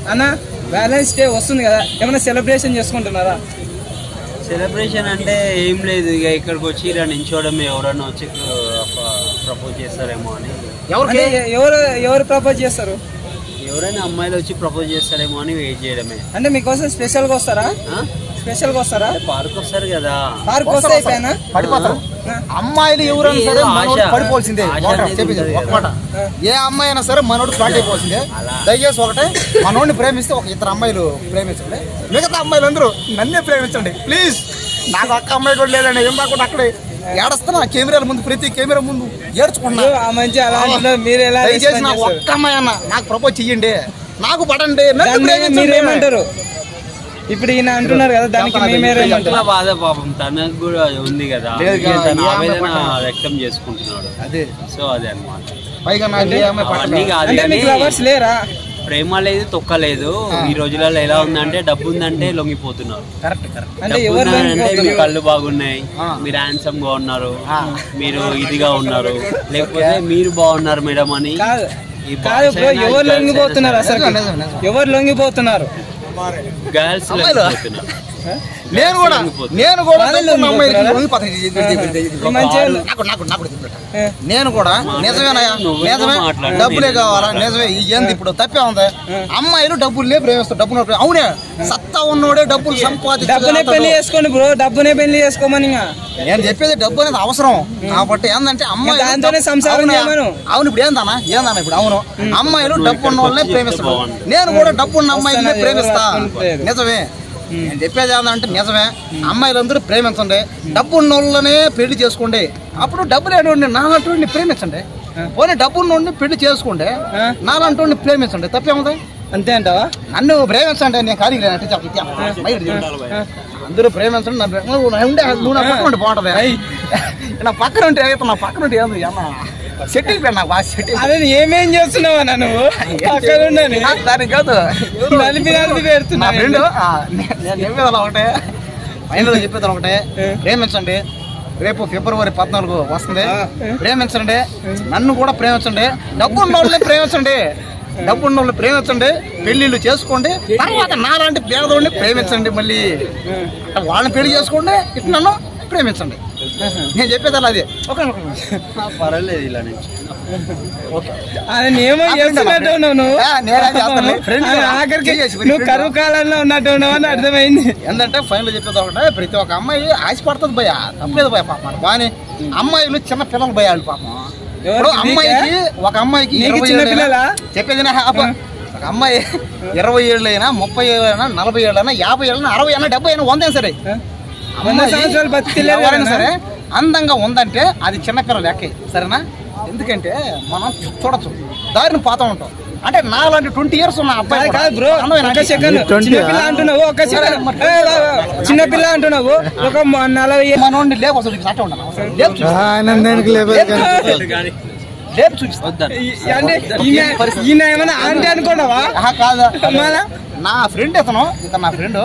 అన్న violence day వస్తుంది కదా ఏమైనా సెలబ్రేషన్ చేసుకుంటున్నారా సెలబ్రేషన్ అంటే ఏం లేదు ఇక ఇక్కడికి వచ్చి ఇలా నించోవడం ఎవరన్నా వచ్చి ప్రపోజ్ చేస్తారేమో అని అంటే ఎ- ఎవరు ఎవరు ప్రపోజ్ చేస్తారు ఎవరైనా అమ్మాయిలు వచ్చి ప్రపోజ్ చేస్తారేమో అని వెయిట్ చేయడమే అంటే మీకోసం స్పెషల్ గా వస్తారా ఆ? స్పెషల్ గా వస్తారా పార్క్ వస్తారు కదా పార్క్ వస్తే అయిపోయినా పడిపోతారు అమ్మాయిలు ఎవరైనా సరే ఏదో మనోడు ఆశ. పడిపోవాల్సిందే ఆశ ఒకటే అనేది చెప్పింది ఉంటుంది ఒక మాట ఏ అమ్మాయి అయినా సరే మనోడు ఫ్లాట్ అయిపోవాల్సిందే దయచేసి ఒకటే మనోడిని ప్రేమిస్తే ఒక ఇద్దరు అమ్మాయిలు ప్రేమించండి మిగతా అమ్మాయిలు అందరూ నన్నే ప్రేమించండి ప్లీజ్ నాకు ఒక్క అమ్మాయి కూడా లేదండి ఏం కాకుండా అక్కడే ఏడుస్తున్నా కెమెరాల ముందు ప్రతి కెమెరా ముందు ఏడ్చుకుంటున్నా మీరు ఆ మంచి అలా అంటున్నారు మీరు ఎలా దయచేసి respond నాకు చేస్తారు? ఒక్క అమ్మాయి అన్న నాకు ప్రపోజ్ చెయ్యండి నాకు పడండి నన్ను దాన్ని ప్రేమించండి. మీరేమంటారు ఇప్పుడు ఈయన అంటున్నారు కదా దానికి చెప్పనా, మేమేమంటారు చాలా బాధ పాపం తనకు కూడా ఉంది కదా లేదు అందుకే కదా, తన ఈ అమ్మాయి ఆవేదన పక్కన. వ్యక్తం చేసుకుంటున్నాడు అదే సో అదే అన్నమాట పైగా నాకు ఏ అమ్మాయి అవన్నీ పట్టదు కాదు అంటే కానీ మీకు లవర్స్ లేరా ప్రేమ లేదు తొక్క లేదు ఈ రోజులలో ఎలా ఉందంటే డబ్బు ఉందంటే లొంగిపోతున్నారు కరెక్ట్ కరెక్ట్ అంటే డబ్బు ఎవరు ఉందంటే మీ లొంగిపోతున్నారు? కళ్ళు బాగున్నాయి ఆ. మీరు హ్యాండ్సమ్ గా ఉన్నారు ఆ. మీరు ఇదిగా ఉన్నారు లేకపోతే మీరు బాగున్నారు మేడం అని కాదు ఈ కాదు బ్రో బాయ్స్ అయినా, ఎవరు గర్ల్స్ లొంగిపోతున్నారు అయినా అసలు నిజం, నిజం, ఎవరు లొంగిపోతున్నారు గర్ల్స్ అమ్మాయిలు. లొంగిపోతున్నారు. నేను కూడా లొంగిపోతున్నారు. నేను కూడా వాళ్ళే డబ్బున్న అమ్మాయిలకి లొంగిపోతారా? లొంగిపోతాను. ఇది, ఇది, ఇది, ఇది, ఇది. ఈ మంచి నాకు నాకు నాకు కూడా చెప్పు. ఏ, నేను కూడా నిజమేనయ్యా నువ్వే నిజమే మాట్లాడు, డబ్బులే నేనే కావాలా నిజమే ఈ ఏంది ఇప్పుడు తప్పే ఉంది అమ్మాయిలు డబ్బులే ప్రేమిస్తారు డబ్బులు ప్రేమ- అవునే సత్తా ఉన్నోడే డబ్బులు డబ్బునే సంపాదించగలుగుతాడు. పెళ్లి చేసుకోండి బ్రో డబ్బునే పెళ్లి చేసుకోమని ఇంకా. నేను చెప్పేది డబ్బు అనేది అవసరం కాబట్టి ఏంటంటే అమ్మాయిలు దాంతోనే సంసారం అవునా? చేయమను. అవును ఇప్పుడు ఏందన్నా ఏందన్నా ఇప్పుడు అవును అమ్మాయిలు నువ్వు డబ్బు ఉన్న వాళ్ళనే ఇక్కడికి ప్రేమిస్తారు వచ్చి చెప్తే నేను కూడా డబ్బు ఉన్న అమ్మాయిలనే వస్తున్నది, ప్రేమిస్తా ఎవరు వస్తున్నారు? నిజమే నేను చెప్పేది ఏంటంటే నిజమే అమ్మాయిలందరూ ప్రేమించండి డబ్బు ఉన్న వాళ్ళనే పెళ్లి చేసుకోండి అప్పుడు డబ్బు లేనివాడిని నాలంటి ప్రేమించండి పోనీ డబ్బు ఉన్నోడిని పెళ్లి చేసుకోండి ఆ? నాలంటి ప్రేమించండి తప్పేముంది అంతే అంటావా నన్ను ప్రేమించండి నేను ఖాళీ లేనట్టు చెప్పి బయట చెప్పు. అందరూ ప్రేమించండి నన్ను ప్రే- నువ్వు ఉండే నువ్వు నా పక్కన ఉంటే బాగుంటుంది నా పక్కన ఉంటే అయితే నా పక్కన ఉంటే ఏంది అన్న సెట్ అయిపోయాను నాకు బాగా సెట్ అదే ఏమేం చేస్తున్నావా నువ్వు అక్కడ ఉండని దానికి కాదు నలిపి నలిపి నా పెడుతున్నా ఫ్రెండ్ నేను చెప్పేది అలా ఒకటే ఫైనల్ చెప్పేది ఒకటే ప్రేమించండి రేపు ఫిబ్రవరి పద్నాలుగు వస్తుంది ప్రేమించండి నన్ను కూడా ప్రేమించండి డబ్బు ఉన్న వాళ్ళని ప్రేమించండి డబ్బు ఉన్న వాళ్ళు ప్రేమించండి పెళ్లిళ్ళు చేసుకోండి తర్వాత నాలాంటి పేదవాడిని ప్రేమించండి మళ్ళీ వాళ్ళని పెళ్లి చేసుకోండి ఇటు నన్ను ప్రేమించండి నేను చెప్పేది అలా అది ఓకే పర్వాలేదు ఇలా నుంచి ఆయన ఏమో ఆ friend చేస్తున్నట్టు ఉన్నావు నువ్వు ఆ, నేనే చేస్తాను. Friend ఆయన కదా. ఆఖరికి చేసి నువ్వు friend. కరువు కాలంలో ఉన్నట్టు ఉన్నావు అని అర్థమైంది ఏంటంటే ఫైనల్ చెప్పేది ఒకటే ప్రతి ఒక్క అమ్మాయి ఆశపడుతుంది భయ తప్పలేదు భయ పాపం బాగానే అమ్మాయిలు చిన్న పిల్లలు భయ వాళ్ళు పాపం ఇప్పుడు ఎవరికి? అమ్మాయికి ఒక అమ్మాయికి నీకు ఇరవై చిన్న ఏళ్ళైనా- పిల్లలా? చెప్పేది నా అబ్బా. ఒక అమ్మాయి ఇరవై ఏళ్ళైనా ముప్పై ఏళ్ళైనా నలభై ఏళ్ళైనా యాభై ఏళ్ళైనా అరవై అయినా డెబ్బై అయినా వందే సరే వంద అమ్మాయి సంవత్సరాలు బతికిలేరు ఎవరైనా కదా? సరే అందంగా ఉందంటే అది చిన్నపిల్ల లెక్కే సరేనా ఎందుకంటే మనం చూడొచ్చు దారిని పోతా ఉంటాం అంటే నాలాంటి ట్వంటీ ఇయర్స్ ఉన్న అబ్బాయి కాదు కూడా కాదు బ్రో అందమైన ఒక ఆంటీ. సెకండ్ చిన్నపిల్ల అంటున్నావు ఒక సెకండ్ ఏ, ఏ, ఏ, చిన్నపిల్ల అంటున్నావు ఒక మ- నలభై ఏ- మనోడిని లేపు అసలు నీకు అట్టే ఉంటాను లేపు చూపిస్తా. ఆనందానికి లేవదు కానీ లేపు చూపిస్తా వద్దాను ఈ- అంటే ఈయన ఈయన ఏమైనా ఆంటీ అనుకున్నావా ఆహా, కాదా మళ్ళా? నా ఫ్రెండ్ ఇతను ఇతను నా ఫ్రెండ్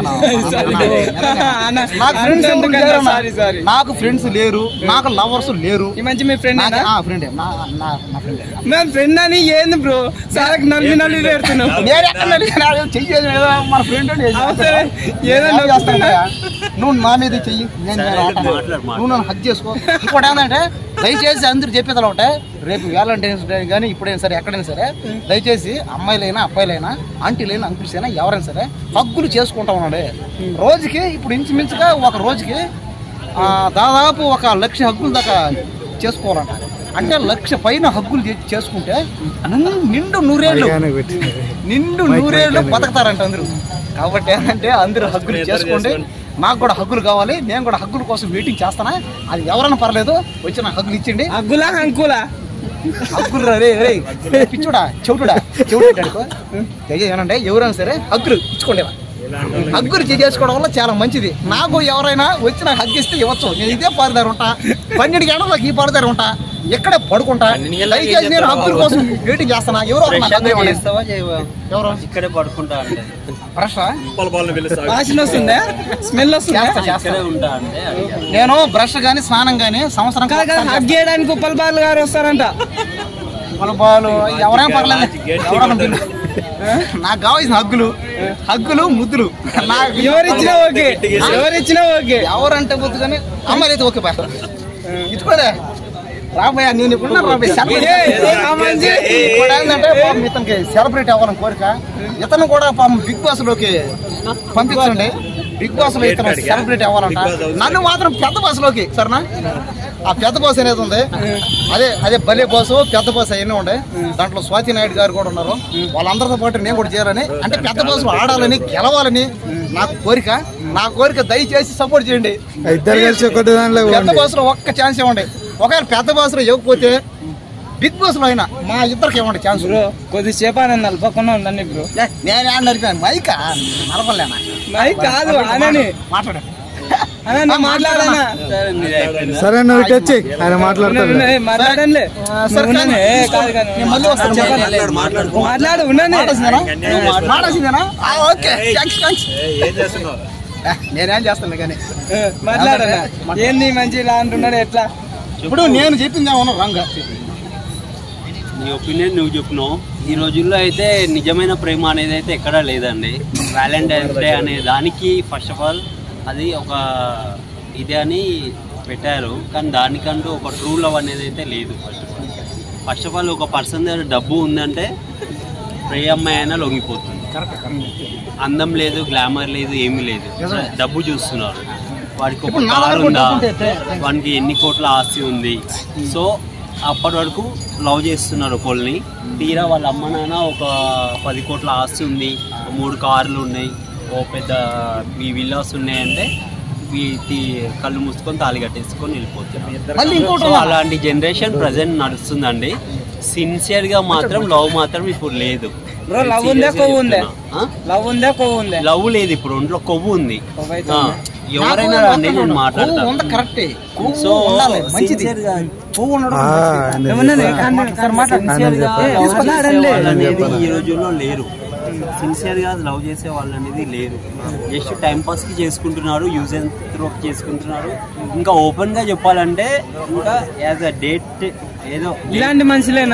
అన్న, నాకు ఫ్రెండ్స్ అంత ఎవరు ఎందుకన్నా? లేరు అన్న. సారీ సారీ నాకు ఫ్రెండ్స్ లేరు నాకు లవర్స్ లేరు ఈ మంచి మీ ఫ్రెండ్ నాకు- ఆ ఫ్రెండ్ నా నా నా ఫ్రెండ్ మేము ఫ్రెండ్ అని ఏంది బ్రో సార్ నల్లి నల్లి పెడుతున్నావు నేను ఎక్కడ నలిగినా చెయ్యేది ఏదో మన ఫ్రెండ్ అవసరం ఏదో నొక్కుతున్నా. నువ్వు నా మీద చెయ్యి నేను సరే, నేను ఆడతాను. మాట్లాడు, మాట్లాడు. నువ్వు నన్ను హక్ చేసుకో ఇంకోటి ఏంటంటే దయచేసి అందరూ చెప్పేది ఒకటే రేపు వ్యాలంటైన్స్ డే కానీ ఇప్పుడైనా సరే ఎక్కడైనా సరే దయచేసి అమ్మాయిలైనా అబ్బాయిలైనా ఆంటీలైనా అంకుల్స్ అయినా ఎవరైనా సరే హగ్గులు చేసుకుంటా ఉన్నాడు రోజుకి ఇప్పుడు ఇంచుమించుగా ఒక రోజుకి ఆ, దాదాపు ఒక లక్ష హగ్గుల దాకా చేసుకోవాలంట అంటే లక్ష పైన హగ్గులు చే- చేసుకుంటే ను- నిండు నూరేళ్ళు నిండు నూరేళ్ళు బతకతారంట అందరూ కాబట్టి ఏంటంటే అందరూ హగ్గులు చేసుకోండి నాకు కూడా హగ్గులు కావాలి నేను కూడా హగ్గుల కోసం వెయిటింగ్ చేస్తానా అది ఎవరైనా పర్లేదు వచ్చి నాకు హగ్గులు ఇచ్చిండి అగ్గులా అంకులా హగ్గులు రా రే రే పిచ్చుడా చెవుటుడా చెవుడు అనుకో ఏమంటే ఎవరైనా సరే హగ్గులు ఇచ్చుకోండి రా. హగ్గులు చేసుకోవడం వల్ల చాలా మంచిది నాకు ఎవరైనా వచ్చి నాకు హగ్గు ఇస్తే ఇవ్వచ్చు నేను ఇదే పారుదారు ఉంటా పన్నెండు గంటలకు నాకు ఈ పారుదారు ఉంటా ఇక్కడే పడుకుంటా దయచేసి నేను హగ్గుల కోసం వెయిటింగ్ చేస్తానా ఎవరో ఒకరు నాకు హగ్గు ఇవ్వండి. చేస్తావా చేయవా ఎవరు ఇక్కడే పడుకుంటా అంటే బ్రష్ వాసన వస్తుందా స్మెల్ వస్తుందా చేస్తా చేస్తా ఇక్కడే ఉంటా అంటే అడిగా. నేను బ్రష్ గానీ స్నానం గానీ సంవత్సరం కాదు కదా హగ్ చేయడానికి ఉప్పల్ బాలు గారు వస్తారంట వాళ్ళ బాలు ఎవరైనా పర్లేదు ఎవరైనా పిలు. నాకు కావాల్సిన హగ్గులు హగ్గులు ముద్దులు నాకు ఎవరిచ్చినా ఓకే ఎవరిచ్చినా ఓకే ఎవరంటే ముద్దు కానీ అమ్మాయిలు అయితే ఓకే బా ఇట్టుకోలే రాబోయా నేను ఇప్పుడు రాబోయే ఏ, ఆ మంచి ఇప్పుడు ఏంటంటే పాపం ఇతనికి సెలబ్రిటీ అవ్వాలని కోరిక ఇతను కూడా పాపం బిగ్ బాస్ లోకి పంపించండి బిగ్ బాస్ లో ఇతను సెలబ్రిటీ అవ్వాలంట నన్ను మాత్రం పెద్ద బాస్ లోకి సరేనా ఆ పెద్ద బాస్ అనేది ఉంది అదే అదే బలే బాస్ పెద్ద బాస్ అవన్నీ ఉన్నాయి దాంట్లో స్వాతి నాయుడు గారు కూడా ఉన్నారు వాళ్ళందరితో పాటు నేను కూడా చేయాలని అంటే పెద్ద బాస్ లో ఆడాలని గెలవాలని నాకు కోరిక నా కోరిక దయచేసి సపోర్ట్ చేయండి ఇద్దరు కలిసి ఒకటి దానిలో పెద్ద బాస్ లో ఒక్క ఛాన్స్ ఇవ్వండి ఒకవేళ పెద్ద బాస్ లో ఇవ్వకపోతే బిగ్ బాస్ లో అయినా మా ఇద్దరికి ఇవ్వండి ఛాన్స్ బ్రో కొద్దిసేపు అని నలపకుండా ఉండండి బ్రో నేను ఏం నడిపాను మైకా నడపలేనా మై కాదు అనని మాట్లాడు అన్న నువ్వు మాట్లాడనా సరే మీది అయిపోయిందా సరే నువ్వు ఇటు వచ్చి ఆయన మాట్లాడతాడు మాట్లాడంలే సరే, ఉన్నాను. ఏ, కాదు కాదు నేను మళ్ళీ వస్తాను. చెప్పండి. మాట్లాడు ఉన్నాను మాట్లాడాల్సిందేనా? మాట్లాడాల్సిందేనా? ఆ, ఓకే థ్యాంక్స్ థ్యాంక్స్ ఏ, నేనేం చేస్తాను కానీ ఏ, మాట్లాడనా ఏంది మంచి ఇలా అంటున్నాడు ఎట్లా ఇప్పుడు నేను చెప్పింది ఏమన్నా రంగా నీ ఒపీనియన్ నువ్వు చెప్పినావు ఈ రోజుల్లో అయితే నిజమైన ప్రేమ అనేది అయితే ఎక్కడా లేదండి వ్యాలంటైన్స్ డే అనే దానికి ఫస్ట్ ఆఫ్ ఆల్ అది ఒక ఇది అని పెట్టారు కానీ దానికంటూ ఒక ట్రూ లవ్ అనేది అయితే లేదు first of all first of all ఒక పర్సన్ దగ్గర డబ్బు ఉందంటే ప్రే అమ్మాయి అయినా లొంగిపోతుంది అందం లేదు గ్లామర్ లేదు ఏమీ లేదు డబ్బు చూస్తున్నారు వాడికి ఒక ఇప్పుడు నా కారు దగ్గర ఉందా డబ్బు ఉంటే అయితే- వానికి ఎన్ని కోట్ల ఆస్తి ఉంది సో అప్పటి వరకు లవ్ చేస్తున్నారు ఒకళ్ళని తీరా వాళ్ళ అమ్మ నాన్న ఒక పది కోట్ల ఆస్తి ఉంది ఓ మూడు కార్లు ఉన్నాయి ఓ పెద్ద ఈ విల్లాస్ ఉన్నాయంటే ఈ తీ- కళ్ళు మూసుకొని తాళి కట్టేసుకొని వెళ్ళిపోతున్నారు మళ్ళీ ఇంకోటి సో ఉందా? అలాంటి జనరేషన్ ప్రజెంట్ నడుస్తుందండి సిన్సియర్ గా మాత్రం లవ్ మాత్రం ఇప్పుడు లేదు బ్రో లవ్ ఉందా కొవ్వు ఉందా ఆ? లవ్ ఉందా కొవ్వు ఉందా లవ్ లేదు ఇప్పుడు ఒంట్లో కొవ్వు ఉంది కొవ్వు అయితే ఆ, ఉందా? ఎవరైనా నాకు రండి నేను ఉంది మాట్లాడతాను కరెక్టే కొవ్వు సో ఉండాలి మంచిది సిన్సియర్ గా కొవ్వు ఉండడం ఆ, మంచిది. ఆయన ఏమన్నాను? చెప్పాను. కాదు, సార్ మాట్లాడు. సిన్సియర్ గా చెప్పాలి. లవ్ తీసుకున్నా చేసే రండి. వాళ్ళు అనేది చెప్పాలి. ఈ రోజుల్లో లేరు సిన్సియర్ గా లవ్ చేసే వాళ్ళు అనేది లేరు జస్ట్ టైం పాస్ కి చేసుకుంటున్నారు యూజ్ అండ్ త్రో చేసుకుంటున్నారు ఇంకా ఓపెన్ గా చెప్పాలంటే ఇంకా యాజ్ అ డేట్ ఏదో ఇలాంటి మనుషులేనా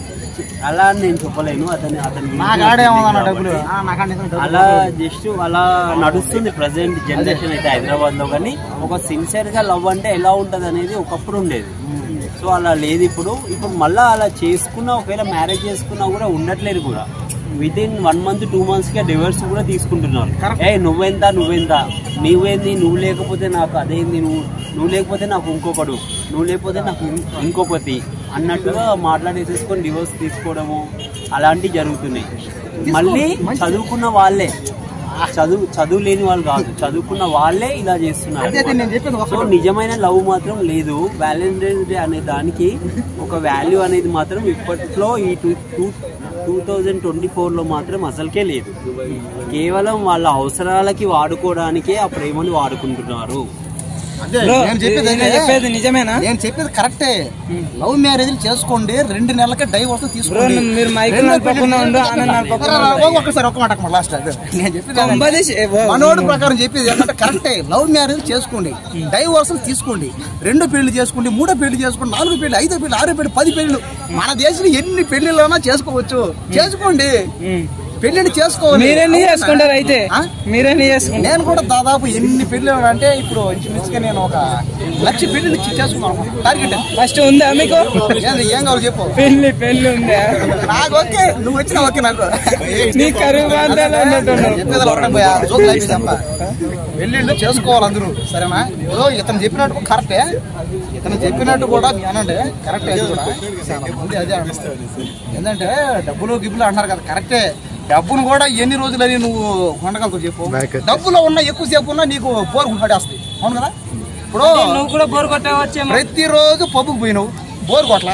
అలా అని నేను చెప్పలేను అతని అతని గురించి నాకు ఆడేమన్నా తెలియదు డబ్బులు కాబట్టి. ఆ, నాకు ఆడేమో డబ్బులు. అలా జస్ట్ అలా నడుస్తుంది ప్రజెంట్ జనరేషన్ అయితే హైదరాబాద్ లో కానీ ఒక సిన్సియర్ గా లవ్ అంటే ఎలా ఉంటది అనేది ఒకప్పుడు ఉండేది సో అలా లేదు ఇప్పుడు ఇప్పుడు మళ్ళీ అలా చేసుకున్నా ఒకవేళ మ్యారేజ్ చేసుకున్నా కూడా ఉండట్లేదు కూడా within one month two months కి డివోర్స్ కూడా తీసుకుంటున్నారు ఏ నువ్వెంత నువ్వెంత నువ్వేంది నువ్వు లేకపోతే నాకు అదేంది నువ్వు నువ్వు లేకపోతే నాకు ఇంకొకడు నువ్వు లేకపోతే నాకు ఇం- ఇంకొకటి అన్నట్టుగా మాట్లాడేసేసుకొని డివోర్స్ తీసుకోవడము అలాంటివి జరుగుతున్నాయి మళ్ళీ చదువుకున్న వాళ్ళే చదువు చదువు లేని వాళ్ళు కాదు చదువుకున్న వాళ్ళే ఇలా చేస్తున్నారు అదే అదే నేను చెప్పింది సో ఒకటి నిజమైన లవ్ మాత్రం లేదు వ్యాలంటైన్స్ డే అనే దానికి ఒక వాల్యూ అనేది మాత్రం ఇప్పట్లో ఈ two two two thousand twenty ఫోర్లో మాత్రం అసలుకే లేదు కేవలం వాళ్ళ అవసరాలకి వాడుకోవడానికే ఆ ప్రేమని వాడుకుంటున్నారు అదే బ్రో నేను చెప్పేది నేను ఏంటి? చెప్పేది నిజమేనా నేను చెప్పేది కరెక్టే లవ్ మ్యారేజ్ చేసుకోండి రెండు నెలలకే డైవర్స్ బ్రో తీసుకోండి మీరు మైక్ రెండో నడపకుండా ఉండు ఆనంద్ నడపకుండా రా, రా, ఉండు. ఒక్కసారి ఒక్క మాట లాస్ట్ నేను చెప్పేది కొంపది శే- ఓ. మనోడు ప్రకారం చెప్పేది ఏంటంటే కరెక్టే లవ్ మ్యారేజ్ చేసుకోండి డైవర్స్ తీసుకోండి రెండో పెళ్లి చేసుకోండి మూడో పెళ్లి చేసుకోండి నాలుగో పెళ్లి ఐదో పెళ్లి ఆరో పెళ్లి పది పెళ్లి మన దేశంలో ఎన్ని పెళ్లిళ్ళైనా చేసుకోవచ్చు చేసుకోండి ఉమ్. పెళ్లిని చేసుకోవాలి మీరెన్ని చేసుకుంటారు అయితే ఆ? మీరెన్ని చేసుకుంటారు నేను కూడా దాదాపు ఎన్ని పెళ్లి అంటే ఇప్పుడు ఇంచుమించుగా నేను ఒక లక్ష పెళ్లి చేసుకున్నాను టార్గెట్ ఫస్ట్ ఉందా మీకు ఏంది, ఏం కావాలి చెప్పు పెళ్లి పెళ్లి ఉందా నాకు ఓకే నువ్వు వచ్చినా ఓకే నాకు నీ కరువు బాధలు అన్నట్టున్నావు చెప్పేది ఒకటే భయ్యా, జోకులు అయిపోయింది అమ్మా. పెళ్ళిళ్ళు చేసుకోవాలి అందరూ సరేనా ఏదో ఇతను చెప్పినట్టు కరెక్టే ఇతను చెప్పినట్టు కూడా అనండి కరెక్టే అది కూడా చాలా మంది అదే అంటారు ఏంటంటే డబ్బులు గిబ్బులు అంటారు కదా కరెక్టే డబ్బును కూడా ఎన్ని రోజులని నువ్వు ఉండగలుగుతావు చెప్పు Back it. డబ్బులో ఉన్న ఎక్కువసేపు ఉన్నా నీకు బోర్ పడేస్తుంది అవును కదా ఇప్పుడు నువ్వు కూడా బోర్ కొట్టవచ్చేమో ప్రతిరోజు పబ్బుకు పోయినావు బోర్ కొట్ల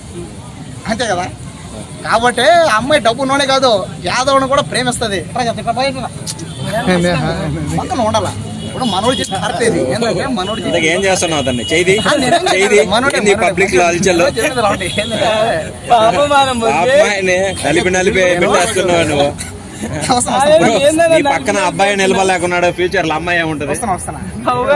అంతే కదా కాబట్టి ఆ అమ్మాయి డబ్బులోనే కాదు యాదవ్ని కూడా ప్రేమిస్తుంది ఇట్లా చెప్తా, ఇట్లా బయట రా. పక్కన ఉండాల ఇప్పుడు మనోడు చెప్పి కరెక్ట్ ఇది ఏంటంటే మనోడు చెప్పి- ఇంతకు ఏం చేస్తున్నావు అతన్ని చేయి ఆ, నేనేం చేయి మనోడే, ఏంది మనోడే. పబ్లిక్ లో అలచల్లో చెప్పేది రా ఒకటి. ఏంటంటే, పాపమానం ఆ అమ్మాయిని నలిపి నలిపి పెట్టేస్తున్నావు నువ్వు వస్తాను, వస్తాను. నీ పక్కన అబ్బాయి నిలబడలేకున్నాడు ఫ్యూచర్ లో అమ్మాయి ఏముంటది వస్తాను వస్తాను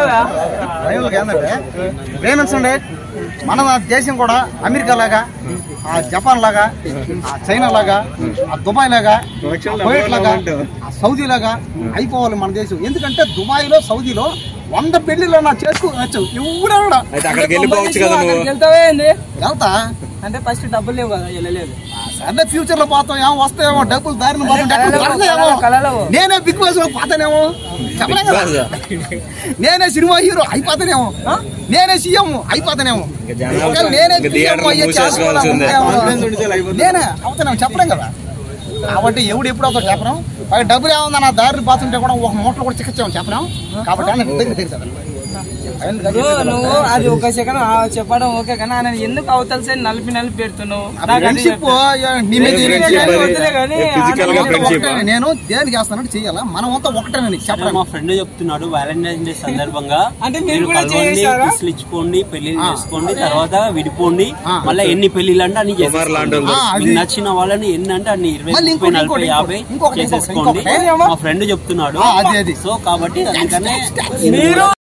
డ్రైవర్లకు ఏంటంటే ప్రేమించండి మన దేశం కూడా అమెరికా లాగా ఆ జపాన్ లాగా ఆ చైనా లాగా ఆ దుబాయ్ లాగా ఆ కువైట్ లాగా ఆ సౌదీ లాగా అయిపోవాలి మన దేశం ఎందుకంటే దుబాయ్ లో సౌదీలో వంద పెళ్లిలో నా చేసుకోవచ్చు ఎవడెవడ అయితే అక్కడికి వెళ్ళిపోవచ్చు కదా నువ్వు అక్కడికి వెళ్తావే ఏంది వెళ్తా అంటే ఫస్ట్ డబ్బులు లేవు కదా వెళ్ళలేదు అంటే ఫ్యూచర్ లో పోతాం ఏమో వస్తాయేమో డబ్బులు దారిని పోతాం డబ్బులు కలలో, దొరకదేమో. కలలో. నేనే బిగ్ బాస్ లో పోతానేమో చెప్పలే కదా నేనే సినిమా హీరో అయిపోతానేమో ఆ? నేనే సీఎం అయిపోతానేమో ఇంకా జనాలు ఒకవేళ నేనే ఇంకా సీఎం థియేటర్ అయ్యే ఛాన్స్ కూడా మూసేసుకోవాల్సిందే. ఉందేమో. నేనే అవుతానేమో చెప్పలేం కదా కాబట్టి ఎవడు ఎప్పుడు అవుతాడు చెప్పడం పైగా డబ్బులు ఏమన్నా నా దారిని పోతుంటే కూడా ఒక మూటలు కూడా చిక్కించాము చెప్పడం కాబట్టి ఆయన దగ్గర తెలుసు నువ్వు నువ్వు అది ఒక సెకండ్ చెప్పడం ఓకే కానీ ఆయన ఎందుకు అవతల సైడ్ నలిపి నలిపి పెడుతున్నావు నాకు అది ఫ్రెండ్షిప్ చెప్పు. నీ మీద ఏ ఏం friendship చేయాలి? అది? వద్దులే కానీ Physical గా ఆయన friendship. ఒకటే. నేను దేనికి చేస్తానంటే చెయ్యాలా మనం అంతా ఒకటేనని అంటే చెప్పడం మా ఫ్రెండ్ చెప్తున్నాడు వ్యాలంటైన్స్ డే సందర్భంగా అంటే మీరు మీరు కూడా కలవండి చేశారా? కిస్లు ఇచ్చుకోండి పెళ్లి చేసుకోండి తర్వాత విడిపోండి ఆ. మళ్ళీ ఎన్ని పెళ్లిళ్ళు అంటే అన్ని కుమార్ లాంటి చేసుకోండి. వాళ్ళు. ఆ, అది- మీకు నచ్చిన వాళ్ళని ఎన్ని అంటే అన్ని ఇరవై మళ్ళీ ముప్పై ఇంకోటి, నలభై ఇంకోటి, యాభై ఇంకొకటి, ఇంకొకటి, చేసేసుకోండి ఇంకొకటి. మా ఫ్రెండ్ చెప్తున్నాడు ఆ, అది, అది. సో కాబట్టి అందుకనే మీరు